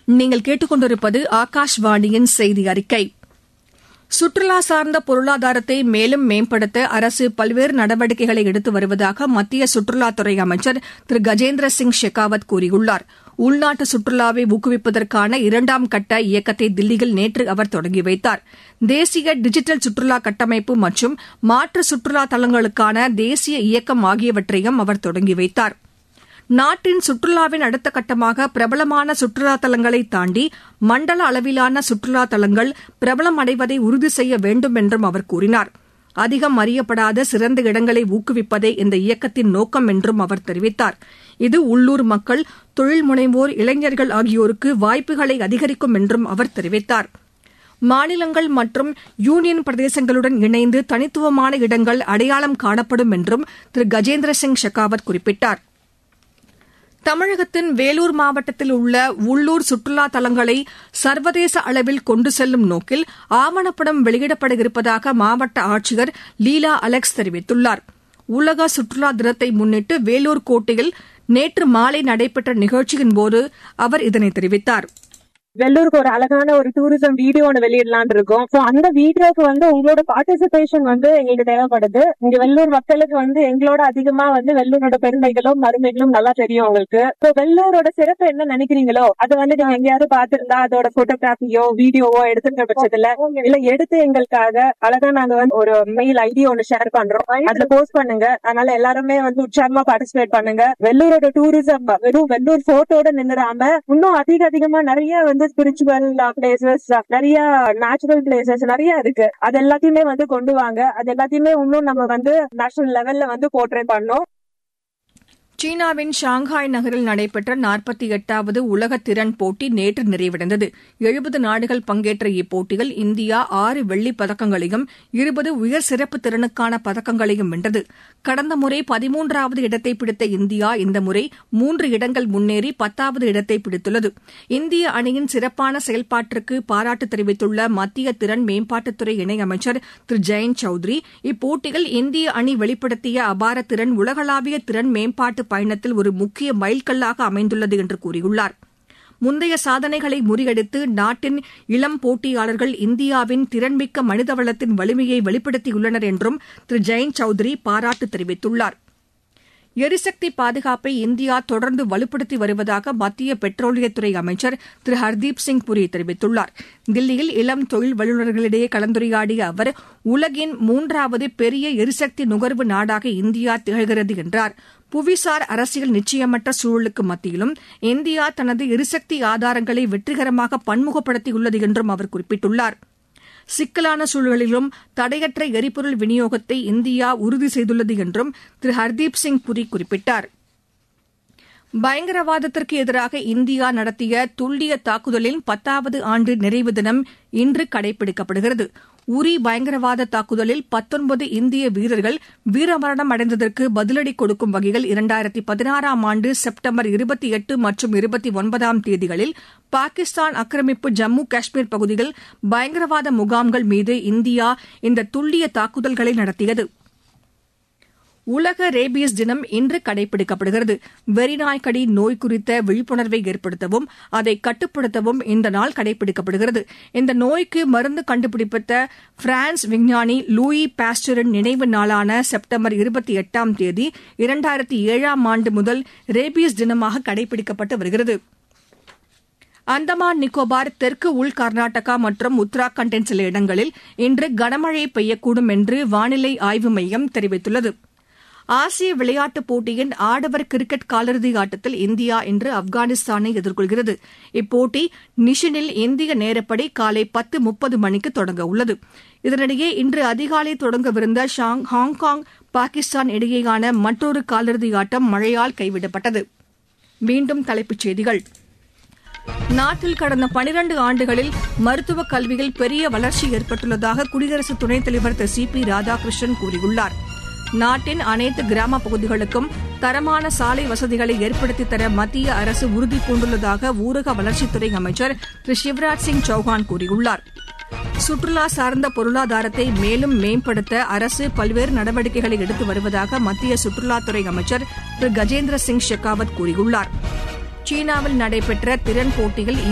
நீங்கள் கேட்டுக்கொண்டிருப்பது ஆகாஷ்வாணியின் செய்தி அறிக்கை சுற்றுலா சார்ந்த பொருளாதாரத்தை மேலும் மேம்படுத்த அரசு பல்வேறு நடவடிக்கைகளை எடுத்து வருவதாக மத்திய சுற்றுலாத்துறை அமைச்சர் திரு கஜேந்திர சிங் ஷெகாவத் கூறியுள்ளார் உள்நாட்டு சுற்றுலாவை ஊக்குவிப்பதற்கான இரண்டாம் கட்ட இயக்கத்தை தில்லியில் நேற்று அவர் தொடங்கி வைத்தார் தேசிய டிஜிட்டல் சுற்றுலா கட்டமைப்பு மற்றும் மாற்று சுற்றுலா தலங்களுக்கான தேசிய இயக்கம் ஆகியவற்றையும் அவர் தொடங்கி வைத்தார் நாட்டின் சுற்றுலாவின் அடுத்த கட்டமாக பிரபலமான சுற்றுலா தலங்களை தாண்டி மண்டல அளவிலான சுற்றுலா தலங்கள் பிரபலம் அடைவதை உறுதி செய்ய வேண்டும் என்றும் அவர் கூறினார் அதிகம் அறியப்படாத சிறந்த இடங்களை ஊக்குவிப்பதே இந்த இயக்கத்தின் நோக்கம் என்றும் அவர் தெரிவித்தார் இது உள்ளூர் மக்கள் தொழில் முனைவோர் இளைஞர்கள் ஆகியோருக்கு வாய்ப்புகளை அதிகரிக்கும் என்றும் அவர் தெரிவித்தார் மாநிலங்கள் மற்றும் யூனியன் பிரதேசங்களுடன் இணைந்து தனித்துவமான இடங்கள் அடையாளம் காணப்படும் என்றும் திரு கஜேந்திர சிங் ஷெகாவத் குறிப்பிட்டார் தமிழகத்தின் வேலூர் மாவட்டத்தில் உள்ள உள்ளூர் சுற்றுலா தலங்களை சர்வதேச அளவில் கொண்டு செல்லும் நோக்கில் ஆவணப்படம் வெளியிடப்பட இருப்பதாக மாவட்ட ஆட்சியர் லீலா அலெக்ஸ் தெரிவித்துள்ளார் உலக சுற்றுலா தினத்தை முன்னிட்டு வேலூர் கோட்டையில் நேற்று மாலை நடைபெற்ற நிகழ்ச்சியின்போது அவர் இதனை தெரிவித்தார் வெள்ளூருக்கு ஒரு அழகான ஒரு டூரிசம் வீடியோ ஒன்று வெளியிடலாம்னு இருக்கோம் சோ அந்த வீடியோக்கு வந்து உங்களோட பார்ட்டிசிபேஷன் வந்து எங்களுக்கு தேவைப்படுது இங்க வெள்ளூர் மக்களுக்கு வந்து எங்களோட அதிகமா வந்து வெள்ளூரோட பெருமைகளும் மருமைகளும் நல்லா தெரியும் உங்களுக்கு சோ வெள்ளூரோட சிறப்பு என்ன நினைக்கிறீங்களோ அது வந்து நீங்க எங்கேயாவது பார்த்திருந்தா அதோட போட்டோகிராஃபியோ வீடியோவோ எடுத்துக்கிற பட்சத்துல இல்ல எடுத்து எங்களுக்காக அழகா நாங்க வந்து ஒரு மெயில் ஐடி ஒன்னு ஷேர் பண்றோம் அதுல போஸ்ட் பண்ணுங்க அதனால எல்லாருமே வந்து உற்சாகமா பார்ட்டிசிபேட் பண்ணுங்க வெள்ளூரோட டூரிசம் வெறும் வெள்ளூர் போட்டோட நின்னுடாம இன்னும் அதிக அதிகமா நிறைய வந்து ஸ்பிரிச்சுவல் பிளேசஸ் நிறைய நேச்சுரல் பிளேசஸ் நிறைய இருக்கு அது எல்லாத்தையுமே வந்து கொண்டு வாங்க அது எல்லாத்தையுமே இன்னும் நம்ம வந்து நேஷனல் லெவல்ல வந்து போர்ட்ரேட் பண்ணோம் சீனாவின் ஷாங்காய் நகரில் நடைபெற்ற நாற்பத்தி எட்டாவது உலக திறன் போட்டி நேற்று நிறைவடைந்தது எழுபது நாடுகள் பங்கேற்ற இப்போட்டியில் இந்தியா ஆறு வெள்ளிப் பதக்கங்களையும் இருபது உயர் சிறப்பு திறனுக்கான பதக்கங்களையும் வென்றது கடந்த முறை பதிமூன்றாவது இடத்தை பிடித்த இந்தியா இந்த முறை மூன்று இடங்கள் முன்னேறி பத்தாவது இடத்தை பிடித்துள்ளது இந்திய அணியின் சிறப்பான செயல்பாட்டிற்கு பாராட்டு தெரிவித்துள்ள மத்திய திறன் மேம்பாட்டுத்துறை இணையமைச்சர் திரு ஜெயந்த் சௌத்ரி இப்போட்டியில் இந்திய அணி வெளிப்படுத்திய அபார திறன் உலகளாவிய திறன் மேம்பாட்டு பயணத்தில் ஒரு முக்கிய மைல்கல்லாக அமைந்துள்ளது என்று கூறியுள்ளார் முந்தைய சாதனைகளை முறியடித்து நாட்டின் இளம் போட்டியாளர்கள் இந்தியாவின் திறன்மிக்க மனிதவளத்தின் வலிமையை வெளிப்படுத்தியுள்ளனர் என்றும் திரு ஜெயந்த் சௌத்ரி பாராட்டு தெரிவித்துள்ளார் எரிசக்தி பாதுகாப்பை இந்தியா தொடர்ந்து வலுப்படுத்தி வருவதாக மத்திய பெட்ரோலியத்துறை அமைச்சர் திரு ஹர்தீப் சிங் புரி தெரிவித்துள்ளார் தில்லியில் இளம் தொழில் வல்லுநர்களிடையே கலந்துரையாடிய அவர் உலகின் மூன்றாவது பெரிய எரிசக்தி நுகர்வு நாடாக இந்தியா திகழ்கிறது என்றார் புவிசார் அரசியல் நிச்சயமற்ற சூழலுக்கு மத்தியிலும் இந்தியா தனது எரிசக்தி ஆதாரங்களை வெற்றிகரமாக பன்முகப்படுத்தியுள்ளது என்றும் அவர் குறிப்பிட்டுள்ளார் சிக்கலான சூழலிலும் தடையற்ற எரிபொருள் விநியோகத்தை இந்தியா உறுதி செய்துள்ளது என்றும் திரு ஹர்தீப் சிங் புரி குறிப்பிட்டார் பயங்கரவாதத்திற்கு எதிராக இந்தியா நடத்திய துல்லிய தாக்குதலின் பத்தாவது ஆண்டு நிறைவு தினம் இன்று கடைபிடிக்கப்படுகிறது உரி பயங்கரவாத தாக்குதலில் பத்தொன்பது இந்திய வீரர்கள் வீரமரணம் அடைந்ததற்கு பதிலடி கொடுக்கும் வகையில் இரண்டாயிரத்தி பதினாறாம் ஆண்டு செப்டம்பர் இருபத்தி எட்டு மற்றும் இருபத்தி ஒன்பதாம் தேதிகளில் பாகிஸ்தான் ஆக்கிரமிப்பு ஜம்மு காஷ்மீர் பகுதியில் பயங்கரவாத முகாம்கள் மீது இந்தியா இந்த துல்லிய தாக்குதல்களை நடத்தியது உலக ரேபீஸ் தினம் இன்று கடைபிடிக்கப்படுகிறது வெறிநாய்க்கடி நோய் குறித்த விழிப்புணர்வை ஏற்படுத்தவும் அதை கட்டுப்படுத்தவும் இந்த நாள் கடைபிடிக்கப்படுகிறது இந்த நோய்க்கு மருந்து கண்டுபிடித்த பிரான்ஸ் விஞ்ஞானி லூயி பாஸ்டரின் நினைவு நாளான செப்டம்பர் இருபத்தி எட்டாம் தேதி இரண்டாயிரத்தி ஏழாம் ஆண்டு முதல் ரேபீஸ் தினமாக கடைபிடிக்கப்பட்டு வருகிறது அந்தமான் நிக்கோபார் தெற்கு உள் கர்நாடகா மற்றும் உத்தராகண்டின் சில இடங்களில் இன்று கனமழை பெய்யக்கூடும் என்று வானிலை ஆய்வு மையம் தெரிவித்துள்ளது ஆசிய விளையாட்டுப் போட்டியின் ஆடவர் கிரிக்கெட் காலிறுதி ஆட்டத்தில் இந்தியா இன்று ஆப்கானிஸ்தானை எதிர்கொள்கிறது இப்போட்டி நிஷினில் இந்திய நேரப்படி காலை பத்து முப்பது மணிக்கு தொடங்க உள்ளது இதனிடையே இன்று அதிகாலை தொடங்கவிருந்த ஹாங்காங் பாகிஸ்தான் இடையேயான மற்றொரு காலிறுதி ஆட்டம் மழையால் கைவிடப்பட்டது மீண்டும் தலைப்புச் செய்திகள் நாட்டில் கடந்த பனிரண்டு ஆண்டுகளில் மருத்துவக் கல்வியில் பெரிய வளர்ச்சி ஏற்பட்டுள்ளதாக குடியரசு துணைத் தலைவர் திரு சி பி ராதாகிருஷ்ணன் கூறியுள்ளார் நாட்டின் அனைத்து கிராம பகுதிகளுக்கும் தரமான சாலை வசதிகளை ஏற்படுத்தித் தர மத்திய அரசு உறுதி பூண்டுள்ளதாக ஊரக வளர்ச்சித்துறை அமைச்சர் திரு சிவராஜ் சிங் சௌஹான் கூறியுள்ளார் சுற்றுலா சார்ந்த பொருளாதாரத்தை மேலும் மேம்படுத்த அரசு பல்வேறு நடவடிக்கைகளை எடுத்து வருவதாக மத்திய சுற்றுலாத்துறை அமைச்சர் திரு கஜேந்திர சிங் ஷெகாவத் கூறியுள்ளார் சீனாவில் நடைபெற்ற திறன் போட்டியில்